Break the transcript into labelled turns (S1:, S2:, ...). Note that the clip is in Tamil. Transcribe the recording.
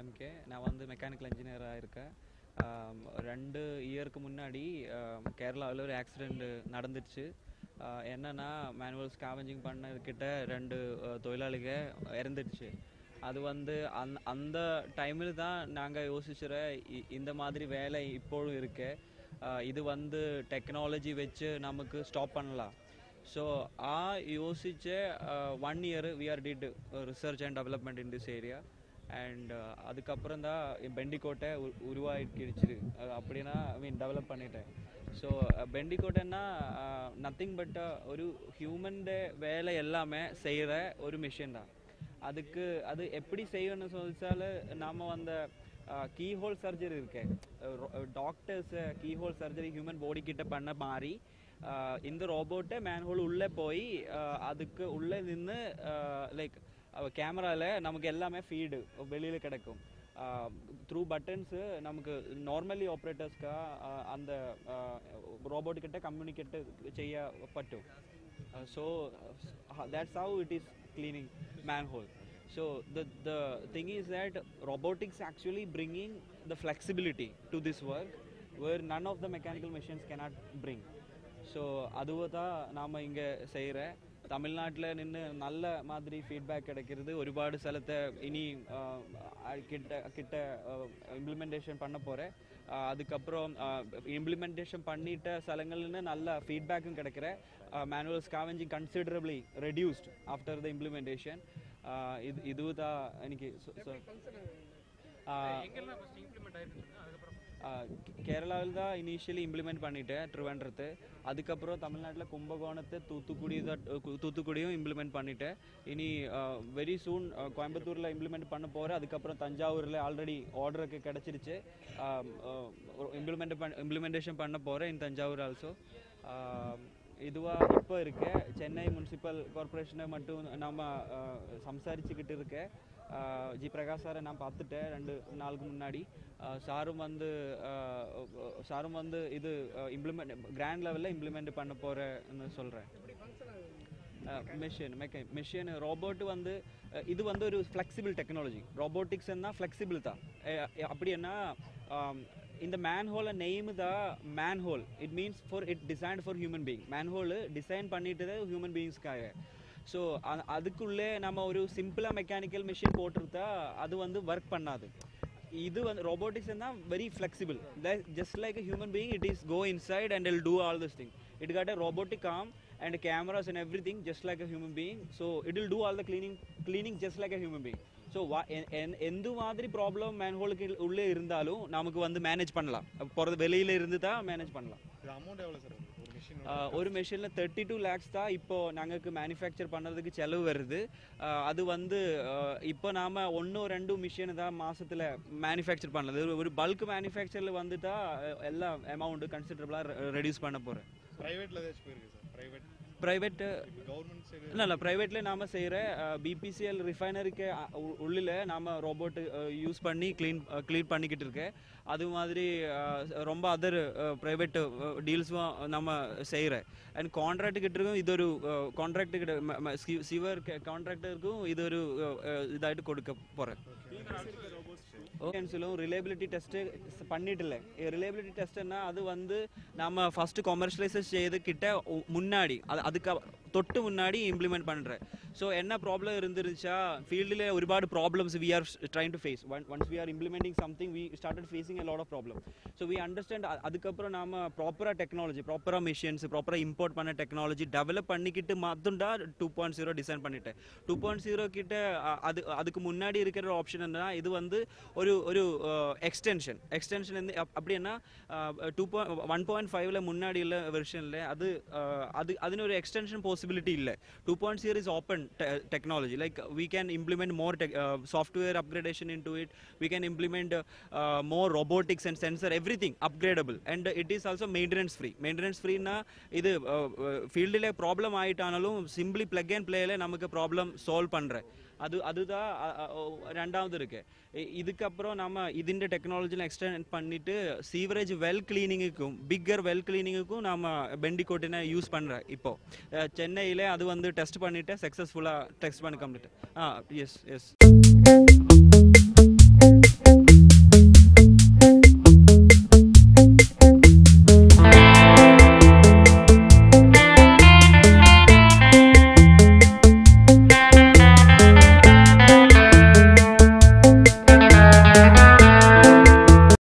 S1: எம்கே நான் வந்து மெக்கானிக்கல் இன்ஜினியராக இருக்கேன் ஆம், ரெண்டு இயருக்கு முன்னாடி கேரளாவில் ஒரு ஆக்சிடெண்ட் நடந்துச்சு ஆஹ் என்னன்னா மேனுவல் ஸ்காவெஞ்சிங் பண்ணதுக்கிட்ட ரெண்டு ஆஹ், தொழிலாளிக இறந்துடுச்சு அது வந்து அந் அந்த டைமில் தான் நாங்கள் யோசிச்சுற இ- இந்த மாதிரி வேலை இப்போவும் இருக்கு ஆஹ் இது வந்து டெக்னாலஜி வச்சு நமக்கு ஸ்டாப் பண்ணலாம் ஸோ ஆ யோசிச்ச one year we are did research and development in this area and அதுக்கப்புறம் தான் பெண்டிக்கோட்டை உ- உருவாக்கிடுச்சு அஹ் அப்படின்னா ஐ மீன் டெவலப் பண்ணிட்டேன் ஸோ பெண்டிக்கோட்டைன்னா நத்திங் பட் ஒரு ஹியூமன்ட வேலை எல்லாமே செய்கிற ஒரு மிஷின் தான் அதுக்கு அது எப்படி செய்யணும்னு சொல்லிச்சால் நாம் அந்த கீ ஹோல் சர்ஜரி இருக்கு doctors key hole surgery human body கிட்ட பண்ண மாதிரி ஆஹ் இந்த ரோபோட்டை மேன்ஹோல் உள்ளே போய் ஆஹ் அதுக்கு உள்ளே நின்று லைக் கேமராவில் நமக்கு எல்லாமே ஃபீடு வெளியில் கிடைக்கும் த்ரூ பட்டன்ஸு நமக்கு நார்மலி ஆப்ரேட்டர்ஸ்க்கு அந்த ரோபோட் கிட்ட கம்யூனிகேட் செய்ய பட்டும் so that's how it is cleaning manhole so the the thing is that robotics actually bringing the flexibility to this work where none of the mechanical machines cannot bring so அதுவை தான் நாம் இங்கே செய்கிற தமிழ்நாட்டில் நின்று நல்ல மாதிரி ஃபீட்பேக் கிடைக்கிறது ஒருபாடு സ്ഥലത്തെ இனி ஆஹ், அஹ், கிட்ட கிட்ட இம்ப்ளிமெண்டேஷன் பண்ண போகிறேன் அதுக்கப்புறம் இம்ப்ளிமெண்டேஷன் பண்ணிட்ட സ്ഥലങ്ങളിൽ நல்ல ஃபீட்பேக்கும் கிடைக்கிற manual scavenging considerably reduced after the implementation இது இதுவும் தான் எனக்கு சொ- சொ- ஆஹ்,
S2: எங்கெல்லாம் ஃபர்ஸ்ட் இம்ப்ளிமெண்ட் ஆயிருக்குன்னு சொல்லுங்க அதுக்கப்புறம்
S1: கேரளாவில் தான் இனிஷியலி இம்ப்ளிமெண்ட் பண்ணிட்டேன் ட்ரிவாண்ட்ரத்து அதுக்கப்புறம் தமிழ்நாட்டில் கும்பகோணத்தை தூத்துக்குடி தான் கு- தூத்துக்குடியும் இம்ப்ளிமெண்ட் பண்ணிட்டேன் இனி வெரி சூன் கோயம்புத்தூரில் இம்ப்ளிமெண்ட் பண்ண போகிறேன் அதுக்கப்புறம் தஞ்சாவூரில் ஆல்ரெடி ஆர்டருக்கு கிடச்சிருச்சு இம்ப்ளிமெண்ட் பண்ண இம்ப்ளிமெண்டேஷன் பண்ண போகிறேன் இன் தஞ்சாவூர் ஆல்சோ இதுவாக இப்போ இருக்க சென்னை முனிசிபல் கார்ப்பரேஷனை மட்டும் நம்ம சம்சாரிச்சுக்கிட்டு இருக்கேன் ஆஹ் ஜி பிரகாஷ் சாரை நான் பார்த்துட்டேன் ரெண்டு நாளுக்கு முன்னாடி ஆஹ் சாரும் வந்து ஆஹ் சாரும் வந்து இது இம்ப்ளிமெண்ட் கிராண்ட் லெவலில் இம்ப்ளிமெண்ட் பண்ண போகிறேன்னு சொல்கிறேன் மிஷின் மெக்க மிஷின் ரோபோட் வந்து அஹ் இது வந்து ஒரு ஃப்ளெக்சிபிள் டெக்னாலஜி ரோபோட்டிக்ஸ் என்ன ஃப்ளெக்சிபிள் தான் அஹ் அப்படின்னா ஆம், இந்த மேன் ஹோலை நெய்ம் தான் man hole it means for it design for human being man hole design பண்ணிட்டு ஹியூமன் பீயிங்ஸ்க்காக ஸோ அதுக்குள்ளே நம்ம ஒரு சிம்பிளாக மெக்கானிக்கல் மிஷின் போட்டிருந்தா அது வந்து ஒர்க் பண்ணாது இது வந்து robotics தான் very flexible just like a human being it is go inside and it'll do all this thing it got a robotic arm and cameras and everything just like a human being so it will do all the cleaning cleaning just like a human being so எந்த மாதிரி ப்ராப்ளம் மேன்ஹோலுக்கு உள்ளே இருந்தாலும் நமக்கு வந்து மேனேஜ் பண்ணலாம் போகிறது வெளியில இருந்து தான் மேனேஜ் பண்ணலாம்
S3: இது அமௌண்ட் எவ்வளோ சார் வருது? ஒரு மிஷின்
S1: ஆஹ் ஒரு மெஷினில் தேர்ட்டி டூ லேக்ஸ் தான் இப்போ நாங்களுக்கு மேனுஃபேக்சர் பண்ணுறதுக்கு செலவு வருது ஆஹ் அது வந்து ஆஹ் இப்போ நாம் ஒன்றும் ரெண்டும் மிஷின் தான் மாசத்துல மேனுஃபேக்சர் பண்ணது ஒரு- ஒரு பல்க் மேனுஃபேக்சரில் வந்துட்டா ஆஹ் எல்லா அமௌண்ட்டு கன்சிடரபிளாக ரெடியூஸ் பண்ண போகிறேன்
S3: ப்ரைவேட்டில் ஏதாச்சும் போயிருக்கு சார் ப்ரைவேட்
S1: ப்ரைவேட்டு
S3: இப்போ கவர்மெண்ட் சைடு
S1: இல்லை இல்லை ப்ரைவேட்டில் நாம் செய்கிற பிபிசிஎல் ரிஃபைனரிக்கு உள்ளில் நாம் ரோபோட் யூஸ் பண்ணி க்ளீன் க்ளீன் பண்ணிக்கிட்டு இருக்கேன் அது மாதிரி அஹ், ரொம்ப அதர் ப்ரைவேட் டீல்ஸும் நம்ம செய்கிறேன் அண்ட் கான்ட்ராக்ட் கிட்டருக்கும் இது ஒரு கான்ட்ராக்ட் கிட்ட சிவர் கான்ட்ராக்டருக்கும் இது ஒரு இதாയിട്ട് கொடுக்க போகிறேன் ஓகேன்ஸிலும் ரிலேபிலிட்டி டெஸ்ட்டு பண்ணிட்டில்ல ரிலேபிலிட்டி டெஸ்ட்னா அது வந்து நம்ம ஃபஸ்ட்டு கொமர்ஷியலைஸ் செய்து கிட்ட உ- முன்னாடி அது அதுக்கு தொட்டு முன்னாடி இம்ப்ளிமெண்ட் பண்ணுறேன் ஸோ என்ன ப்ராப்ளம் இருந்துருச்சா ஃபீல்டில் ஒருபாடு problems we are trying to face once we are implementing something we started facing a lot of problem so we understand அதுக்கப்புறம் நாம ப்ராப்பராக டெக்னாலஜி ப்ராப்பராக மிஷின்ஸ் ப்ராப்பராக இம்போர்ட் பண்ண டெக்னாலஜி டெவலப் பண்ணிக்கிட்டு மட்டும்டா டூ பாயிண்ட் ஜீரோ டிசைன் பண்ணிட்டேன் டூ பாயிண்ட் ஜீரோ கிட்ட அ, அது அதுக்கு முன்னாடி இருக்கிற ஆப்ஷன் என்ன இது வந்து ஒரு ஒரு எக்ஸ்டென்ஷன் எக்ஸ்டென்ஷன் வந்து அப்- அப்படின்னா டூ பாயிண்ட் ஒன் பாயிண்ட் ஃபைவ்ல முன்னாடி உள்ள வெர்ஷனில் அது அஹ், அது அதிന് ஒரு எக்ஸ்டென்ஷன் பாசிபிலிட்டி இல்லை two point zero is open technology like we can implement more tech, uh, software upgradation into it we can implement uh, uh, more robotics and sensor everything upgradable and it is also maintenance free maintenance free னா இது ஃபீல்டில் ப்ராப்ளம் ஆயிட்டானாலும் சிம்பிளி பிளக் அண்ட் பிளேல நமக்கு ப்ராப்ளம் சால்வ் பண்ணுறேன் அது அதுதான் அ- அ- ஓ, ரெண்டாவது இருக்கு இ- இதுக்கப்புறம் நம்ம ഇതിൻ്റെ ടെക്നോളജിയിൽ എക്സ്റ്റെൻഡ് பண்ணிட்டு சீவரேஜ் வெல் கிளீனிங்குக்கும் பிக்கர் வெல் கிளீனிங்குக்கும் நம்ம பெண்டிகோட்டினை யூஸ் பண்ணுறேன் இப்போ அஹ், சென்னையில அது வந்து டெஸ்ட் பண்ணிட்டு சக்ஸஸ்ஃபுல்லாக டெஸ்ட் பண்ணி கம்ப்ளீட் ஆ எஸ் எஸ்